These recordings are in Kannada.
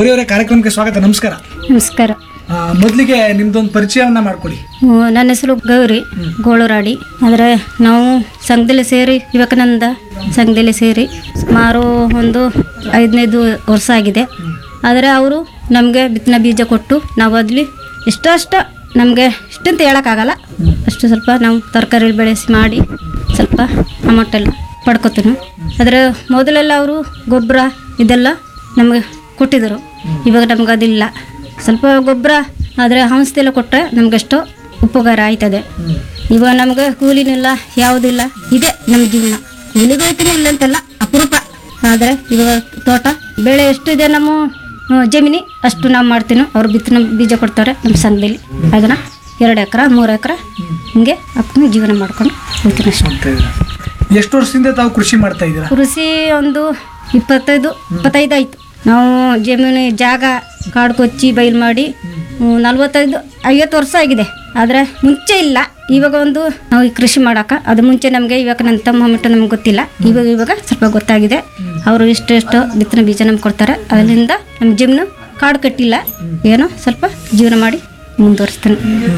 ಗೌರಿ ಅವರೇ ಕಾರ್ಯಕ್ರಮಕ್ಕೆ ಸ್ವಾಗತ ನಮಸ್ಕಾರ ನಮಸ್ಕಾರ ಆ, ಮೊದಲಿಗೆ ನಿಮ್ದೊಂದು ಪರಿಚಯವನ್ನ ಮಾಡ್ಕೊಡಿ ಹ್ಮ್, ನನ್ನ ಹೆಸರು ಗೌರಿ ಗೋಳೂರಾಡಿ ಆದರೆ ನಾವು ಸಂಘದಲ್ಲಿ ಸೇರಿ ವಿವೇಕಾನಂದ ಸಂಘದಲ್ಲಿ ಸೇರಿ ಸುಮಾರು ಒಂದು ಐದನೇದು ವರ್ಷ ಆಗಿದೆ ಆದರೆ ಅವರು ನಮಗೆ ಬಿತ್ತನೆ ಬೀಜ ಕೊಟ್ಟು ನಾವು ಅದ್ಲಿ ಇಷ್ಟಷ್ಟ ನಮಗೆ ಇಷ್ಟಂತ ಹೇಳೋಕ್ಕಾಗಲ್ಲ ಅಷ್ಟು ಸ್ವಲ್ಪ ನಾವು ತರಕಾರಿ ಬೆಳೆಸಿ ಮಾಡಿ ಸ್ವಲ್ಪ ಅಮೌಂಟ್ ಎಲ್ಲ ಪಡ್ಕೊತೀನಿ ಆದರೆ ಮೊದಲೆಲ್ಲ ಅವರು ಗೊಬ್ಬರ ಇದೆಲ್ಲ ನಮಗೆ ಕೊಟ್ಟಿದ್ದರು ಇವಾಗ ನಮ್ಗೆ ಅದಿಲ್ಲ ಸ್ವಲ್ಪ ಗೊಬ್ಬರ ಆದರೆ ಔಷಧಿ ಎಲ್ಲ ಕೊಟ್ಟರೆ ನಮಗೆಷ್ಟೋ ಉಪಕಾರ ಆಯ್ತದೆ ಇವಾಗ ನಮಗೆ ಕೂಲಿನಿಲ್ಲ ಯಾವುದಿಲ್ಲ ಇದೆ ನಮ್ಮ ಜೀವನ ಕೂಲಿಗೆ ಹೋಯ್ತೀನಿ ಇಲ್ಲ ಅಂತಲ್ಲ ಅಪರೂಪ ಆದರೆ ಇವಾಗ ತೋಟ ಬೆಳೆ ಎಷ್ಟಿದೆ ನಮ್ಮ ಆ, ಜಮೀನಿ ಅಷ್ಟು ನಾವು ಮಾಡ್ತೀನಿ ಅವ್ರು ಬಿತ್ತನೆ ಬೀಜ ಕೊಡ್ತಾರೆ ನಮ್ಮ ಸಂಘದಲ್ಲಿ ಅದನ್ನು ಎರಡು ಎಕರೆ ಮೂರು ಎಕರೆ ಹಿಂಗೆ ಅಪ್ಪನ ಜೀವನ ಮಾಡ್ಕೊಂಡು ಹೋಗ್ತೀನಿ ಅಷ್ಟೇ ಅಂತ ಇದ್ದೀರಾ. ಎಷ್ಟು ವರ್ಷದಿಂದ ತಾವು ಕೃಷಿ ಮಾಡ್ತಾ ಇದ್ದೀರಾ ಕೃಷಿ ಒಂದು ಇಪ್ಪತ್ತೈದು ಇಪ್ಪತ್ತೈದು ಆಯ್ತು ನಾವು ಜಮೀನು ಜಾಗ ಕಾಡು ಕೊಚ್ಚಿ ಬಯಲು ಮಾಡಿ ಹ್ಮ್, ನಲ್ವತ್ತೈದು ಐವತ್ತು ವರ್ಷ ಆಗಿದೆ ಆದರೆ ಮುಂಚೆ ಇಲ್ಲ ಇವಾಗ ಒಂದು ನಾವು ಈ ಕೃಷಿ ಮಾಡೋಕೆ ಅದು ಮುಂಚೆ ನಮಗೆ ಇವಾಗ ನನ್ನ ತಮ್ಮ ಮಟ್ಟ ನಮ್ಗೆ ಗೊತ್ತಿಲ್ಲ ಇವಾಗ ಇವಾಗ ಸ್ವಲ್ಪ ಗೊತ್ತಾಗಿದೆ ಅವರು ಇಷ್ಟು ಎಷ್ಟು ಬಿತ್ತನೆ ಬೀಜ ನಮ್ಗೆ ಕೊಡ್ತಾರೆ ಅದರಿಂದ ನಮ್ಮ ಜಮೀನು ಕಾಡು ಕಟ್ಟಿಲ್ಲ ಏನೋ ಸ್ವಲ್ಪ ಜೀವನ ಮಾಡಿ ಮುಂದುವರಿಸ್ತಾನೆ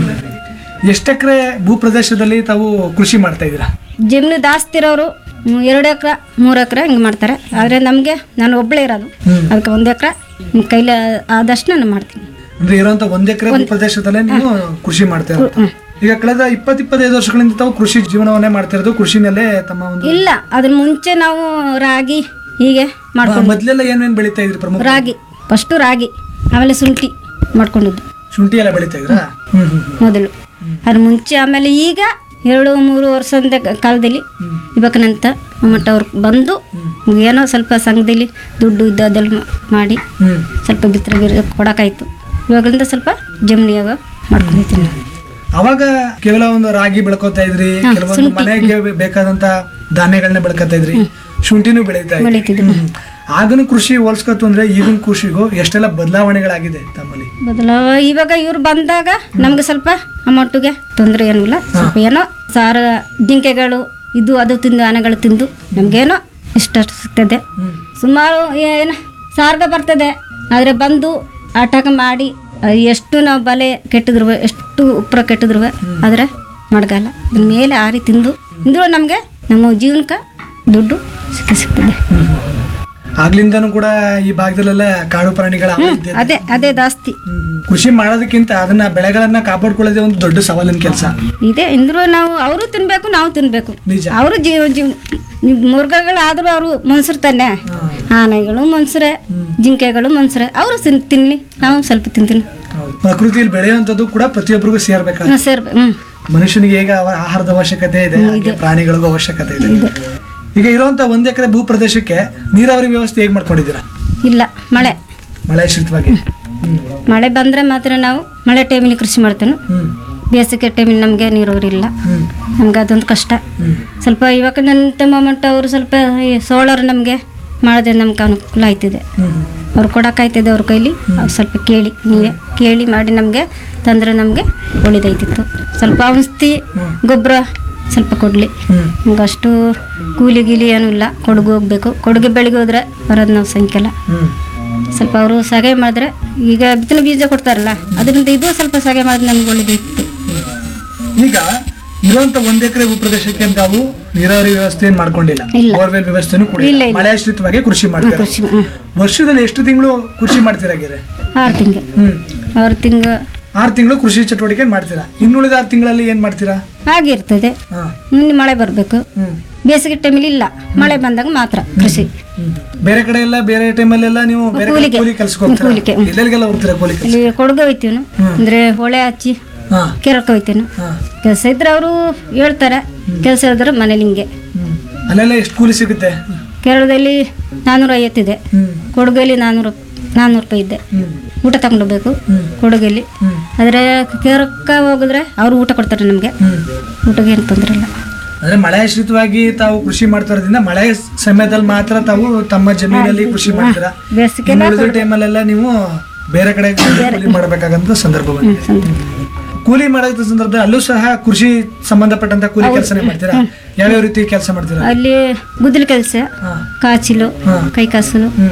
ಎಷ್ಟು ಎಕರೆ ಭೂ ಪ್ರದೇಶದಲ್ಲಿ ತಾವು ಕೃಷಿ ಮಾಡ್ತಾ ಇದ್ದೀರಾ ಜಮೀನು ಜಾಸ್ತಿ ಇರೋರು ಹ್ಮ್, ಎರಡು ಎಕರೆ ಮೂರು ಎಕರೆ ಹಿಂಗೆ ಮಾಡ್ತಾರೆ ಆದರೆ ನಮಗೆ ನಾನು ಒಬ್ಬಳೇ ಇರೋದು ಅದಕ್ಕೆ ಒಂದು ಎಕರೆ ಕೈಲಿ ಆದಷ್ಟು ನಾನು ಮಾಡ್ತೀನಿ ಅಂದ್ರೆ ಇರುವಂತ ಒಂದ್ ಎಕರೆ ಭೂ ಪ್ರದೇಶದಲ್ಲೇ ನೀವು ಕೃಷಿ ಮಾಡ್ತಾ ಇರೋದು ಈಗ ಕಳೆದ ಇಪ್ಪತ್ ಇಪ್ಪತ್ತೈದು ವರ್ಷಗಳಿಂದ ತಾವು ಕೃಷಿ ಜೀವನವನ್ನೇ ಮಾಡ್ತಾ ಇರೋದು ಕೃಷಿನಲ್ಲೇ ತಮ್ಮ ಒಂದು ಇಲ್ಲ ಅದ್ರ ಮುಂಚೆ ನಾವು ರಾಗಿ ಹೀಗೆ ಮಾಡ್ಕೊಂಡು ಮೊದ್ಲೆಲ್ಲ ಏನೇನ್ ಬೆಳೀತಾ ಇದ್ರಿ ಪ್ರಮುಖ ರಾಗಿ ಫಸ್ಟು ರಾಗಿ ಆಮೇಲೆ ಶುಂಠಿ ಮಾಡ್ಕೊಂಡಿದ್ದು ಶುಂಠಿ ಎಲ್ಲ ಬೆಳೀತಾ ಇದ್ರಾ ಹ್ಮ್ ಹ್ಮ್ ಮೊದಲು ಅದ್ರ ಮುಂಚೆ ಆಮೇಲೆ ಈಗ ಎರಡು ಮೂರು ವರ್ಷದ ಕಾಲದಲ್ಲಿ ಇವಾಗನಂತ ಮಟ್ಟ ಅವ್ರು ಬಂದು ಏನೋ ಸ್ವಲ್ಪ ಸಂಘದಲ್ಲಿ ದುಡ್ಡು ಇದ್ದದೆಲ್ಲ ಮಾ- ಮಾಡಿ ಹ್ಮ್ ಸ್ವಲ್ಪ ಬಿತ್ತನೆ ಬೀಜ ಕೊಡೋಕ್ಕಾಯ್ತು ಇವಾಗಲಿಂದ ಸ್ವಲ್ಪ ಜಮ್ನಿಯಾಗ ಮಾಡ್ಕೊಂಡಿದ್ದೀನಿ ಅವಾಗ ಕೇವಲ ಒಂದು ರಾಗಿ ಬೆಳ್ಕೊತಾ ಇದ್ರಿ ಕೆಲವೊಂದು ಮನೆಗೆ ಬೇಕಾದಂತ ಧಾನ್ಯಗಳನ್ನ ಬೆಳ್ಕೊತಾ ಇದ್ರಿ ಶುಂಠಿನೂ ಬೆಳೀತಾ ಇದ್ರಿ ಬೆಳೀತಿದ್ರು ಹ್ಮ್. ಆಗಿನ ಕೃಷಿ ಹೋಲ್ಸ್ಕೊತು ಅಂದ್ರೆ ಈಗಿನ ಕೃಷಿಗೂ ಎಷ್ಟೆಲ್ಲ ಬದಲಾವಣೆಗಳಾಗಿದೆ ತಮ್ಮಲ್ಲಿ ಬದಲಾವ ಇವಾಗ ಇವ್ರು ಬಂದಾಗ ನಮ್ಗೆ ಸ್ವಲ್ಪ ಅಮೌಂಟಿಗೆ ತೊಂದರೆ ಏನಿಲ್ಲ ಸ್ವಲ್ಪ ಏನೋ ಸಾರ ಜಿಂಕೆಗಳು ಇದು ಅದು ತಿಂದು ಆನೆಗಳು ತಿಂದು ನಮಗೇನೋ ಇಷ್ಟ ಸಿಗ್ತದೆ ಸುಮಾರು ಏನು ಸಾರ್ಗ ಬರ್ತದೆ ಆದರೆ ಬಂದು ಆಟಕ ಮಾಡಿ ಅಹ್, ಎಷ್ಟು ನಾವು ಬಲೆ ಕೆಟ್ಟಿದ್ರು ಎಷ್ಟು ಉಪ್ಪರ ಕೆಟ್ಟಿದ್ರು ಆದರೆ ಮಡ್ಗಲ್ಲ ಅದ್ರ ಮೇಲೆ ಆರಿ ತಿಂದು ಇಂದ್ರು ನಮಗೆ ನಮ್ಮ ಜೀವನಕ್ಕೆ ದುಡ್ಡು ಸಿಕ್ಕ ಸಿಗ್ತದೆ ಆಗ್ಲಿಂದನೂ ಕೂಡ ಈ ಭಾಗದಲ್ಲೆಲ್ಲ ಕಾಡು ಪ್ರಾಣಿಗಳ ಹಾವಳಿ ಇದೆ. ಅದೇ ಅದೇ ಜಾಸ್ತಿ ಹ್ಮ್. ಕೃಷಿ ಮಾಡೋದಕ್ಕಿಂತ ಅದನ್ನ ಬೆಳೆಗಳನ್ನ ಕಾಪಾಡ್ಕೊಳ್ಳೋದೇ ಒಂದು ದೊಡ್ಡ ಸವಾಲಿನ ಕೆಲಸ ಇದೆ ಇಂದ್ರು ನಾವು ಅವರು ತಿನ್ಬೇಕು ನಾವು ತಿನ್ಬೇಕು ನಿಜ ಅವರು ಜೀವ ಜೀವ ಮುರುಘಗಳಾದ್ರೂ ಅವರು ಮನ್ಸರು ತಾನೆ ಆನೆಗಳು ಮನ್ಸರೆ ಜಿಂಕೆಗಳು ಮನ್ಸರೆ ಅವರು ತಿನ್ಲಿ ನಾವು ಸ್ವಲ್ಪ ತಿಂತೀನಿ ಪ್ರಕೃತಿಯಲ್ಲಿ ಬೆಳೆಯುವಂಥದ್ದು ಕೂಡ ಪ್ರತಿಯೊಬ್ಬರಿಗೂ ಸೇರ್ಬೇಕಾಗುತ್ತೆ ಹ್ಞೂ ಸರ್ ಹ್ಞೂ ಮನುಷ್ಯನಿಗೆ ಹೇಗೆ ಅವ- ಆಹಾರದ ಅವಶ್ಯಕತೆ ಇದೆ ಹಾಗೆ ಪ್ರಾಣಿಗಳಿಗೂ ಅವಶ್ಯಕತೆ ಇದೆ ಈಗ ಇರುವಂತ ಒಂದ್ ಎಕರೆ ಭೂ ಪ್ರದೇಶಕ್ಕೆ ನೀರಾವರಿ ವ್ಯವಸ್ಥೆ ಹೇಗ್ ಮಾಡ್ಕೊಂಡಿದ್ದೀರಾ ಇಲ್ಲ ಮಳೆ ಮಳೆ ಆಶ್ರಿತವಾಗಿ ಹ್ಮ್. ಮಳೆ ಬಂದರೆ ಮಾತ್ರ ನಾವು ಮಳೆ ಟೈಮಿಗೆ ಕೃಷಿ ಮಾಡ್ತೇನೆ ಹ್ಮ್ ಬೇಸಿಗೆ ಟೈಮಿಗೆ ನಮಗೆ ನೀರಾವರಿ ಇಲ್ಲ ಹ್ಮ್ ನಮ್ಗೆ ಅದೊಂದು ಕಷ್ಟ ಹ್ಮ್ ಸ್ವಲ್ಪ ಇವಾಗ ನನ್ನ ಮೊಮೆಂಟ್ ಅವರು ಸ್ವಲ್ಪ ಈ ಸೋಲಾರ್ ನಮಗೆ ಮಾಡೋದೇ ನಮ್ಗೆ ಅನುಕೂಲ ಆಯ್ತಿದೆ ಹ್ಮ್ ಅವ್ರು ಕೊಡೋಕ್ಕಾಯ್ತದೆ ಅವ್ರ ಕೈಲಿ ಅವ್ರು ಸ್ವಲ್ಪ ಕೇಳಿ ನೀವೇ ಕೇಳಿ ಮಾಡಿ ನಮಗೆ ತಂದರೆ ನಮಗೆ ಒಳ್ಳೇದಾಯ್ತಿತ್ತು ಸ್ವಲ್ಪ ಔಷಧಿ ಗೊಬ್ಬರ ಸ್ವಲ್ಪ ಕೊಡಲಿ ಹ್ಮ್ ನಮ್ಗೆ ಅಷ್ಟು ಕೂಲಿ ಗೀಲಿ ಏನೂ ಇಲ್ಲ ಕೊಡಗು ಹೋಗ್ಬೇಕು ಕೊಡುಗೆ ಬೆಳಿಗ್ಗೆ ಹೋದ್ರೆ ಬರೋದು ನಾವು ಸಂಖ್ಯೆಲ್ಲ ಹ್ಮ್ ಸ್ವಲ್ಪ ಅವರು ಸಹಾಯ ಮಾಡಿದ್ರೆ ಈಗ ಬಿತ್ತನೆ ಬೀಜ ಕೊಡ್ತಾರಲ್ಲ ಅದರಿಂದ ಇದು ಸ್ವಲ್ಪ ಸಹಾಯ ಮಾಡಿದ್ರೆ ನಮ್ಗೆ ಒಳ್ಳೇದಿತ್ತು ಈಗ ಇರುವಂತ ಒಂದ್ ಎಕರೆ ಭೂ ಪ್ರದೇಶಕ್ಕೆ ನಾವು ನೀರಾವರಿ ವ್ಯವಸ್ಥೆ ಏನ್ ಮಾಡ್ಕೊಂಡಿಲ್ಲ ಇಲ್ಲ. ಬೋರ್ವೆಲ್ ವ್ಯವಸ್ಥೆನೂ ಕೂಡ ಇಲ್ಲ, ಇಲ್ಲ. ಇಲ್ಲ. ಮಳೆ ಆಶ್ರಿತವಾಗಿ ಕೃಷಿ ಮಾಡ್ತಾರೆ ಕೃಷಿ ಹ್ಞೂ ವರ್ಷದಲ್ಲಿ ಎಷ್ಟು ತಿಂಗಳು ಕೃಷಿ ಮಾಡ್ತೀರಾಗಿದೆ ಆರು ತಿಂಗಳು ಹ್ಮ್ ಆರು ತಿಂಗಳು ಆರು ತಿಂಗಳು ಕೃಷಿ ಚಟುವಟಿಕೆ ಮಾಡ್ತೀರಾ ಇನ್ನುಳಿದ ಆರು ತಿಂಗಳಲ್ಲಿ ಏನ್ ಮಾಡ್ತೀರಾ ಆಗಿರ್ತದೆ ಹಾ ಮುಂದೆ ಮಳೆ ಬರಬೇಕು ಹ್ಮ್ ಬೇಸಿಗೆ ಟೈಮಲ್ಲಿ ಇಲ್ಲ ಮಳೆ ಬಂದಾಗ ಮಾತ್ರ ಕೃಷಿ ಹ್ಮ್. ಬೇರೆ ಕಡೆ ಎಲ್ಲ ಬೇರೆ ಟೈಮಲ್ಲೆಲ್ಲ ನೀವು ಬೇರೆ ಕಡೆ ಕೂಲಿಗೆ. ಕೂಲಿ ಕೆಲ್ಸಕ್ಕೆ ಹೋಗ್ತೀರಾ ಕೂಲಿಗೆ, ಹ್ಮ್. ಎಲ್ಲೆಲ್ಲಿಗೆಲ್ಲ ಹೋಗ್ತೀರಾ ಕೂಲಿ ಕೆಲಸ ಇಲ್ಲಿ ಕೊಡಗು ಹೋಯ್ತೀವಿ ಅಂದ್ರೆ ಹೊಳೆ ಹಚ್ಚಿ ಹಾ ಕೆರಕ್ಕೆ ಹೋಯ್ತೇನು ಹಾ ಕೆಲಸ ಇದ್ರೆ ಅವರು ಹೇಳ್ತಾರೆ ಕೆಲಸ ಇದ್ರೆ ಮನೇಲಿ ಹಿಂಗೆ ಹ್ಮ್. ಅಲ್ಲೆಲ್ಲ ಎಷ್ಟು ಕೂಲಿ ಸಿಗುತ್ತೆ ಕೇರಳದಲ್ಲಿ ನಾನ್ನೂರ ಐವತ್ತಿದೆ ಹ್ಮ್ ಕೊಡಗಲ್ಲಿ ನಾನ್ನೂರು ನಾನ್ನೂರು ರೂಪಾಯಿ ಇದ್ದೆ ಹ್ಮ್ ಊಟ ತಗೊಂಡೋಗ್ಬೇಕು ಹ್ಮ್. ಕೊಡಗಲ್ಲಿ ಹ್ಮ್ ಆದರೆ ಕೇರಕ್ಕೆ ಹೋಗಿದ್ರೆ ಅವರು ಊಟ ಕೊಡ್ತಾರೆ ನಮಗೆ ಹ್ಮ್ ಊಟಕ್ಕೆ ಏನು ತೊಂದರೆ ಇಲ್ಲ ಅಂದ್ರೆ ಮಳೆ ಆಶ್ರಿತವಾಗಿ ತಾವು ಕೃಷಿ ಮಾಡ್ತಾ ಇರೋದ್ರಿಂದ ಮಳೆ ಸಮಯದಲ್ಲಿ ಮಾತ್ರ ತಾವು ತಮ್ಮ ಜಮೀನಲ್ಲಿ ಕೃಷಿ ಮಾಡ್ತೀರಾ ಬೇಸಿಗೆ ಉಳಿದ ಟೈಮಲ್ಲೆಲ್ಲ ನೀವು ಬೇರೆ ಕಡೆ ಕೂಲಿ ಮಾಡಬೇಕಾಗಂತ ಸಂದರ್ಭ ಬಂದಿದೆ ಸಂದರ್ಭ. ಕೂಲಿ ಮಾಡೋ ಸಂದರ್ಭದಲ್ಲಿ ಅಲ್ಲೂ ಸಹ ಕೃಷಿ ಸಂಬಂಧಪಟ್ಟಂತ ಕೂಲಿ ಕೆಲಸನೇ ಮಾಡ್ತೀರಾ ಯಾವ್ಯಾವ ರೀತಿ ಕೆಲಸ ಮಾಡ್ತೀರಾ ಅಲ್ಲಿ ಗುದ್ದಲಿ ಕೆಲಸ ಹಾ ಕಾಚಿಲು ಹಾ. ಕೈ ಕಾಸಲು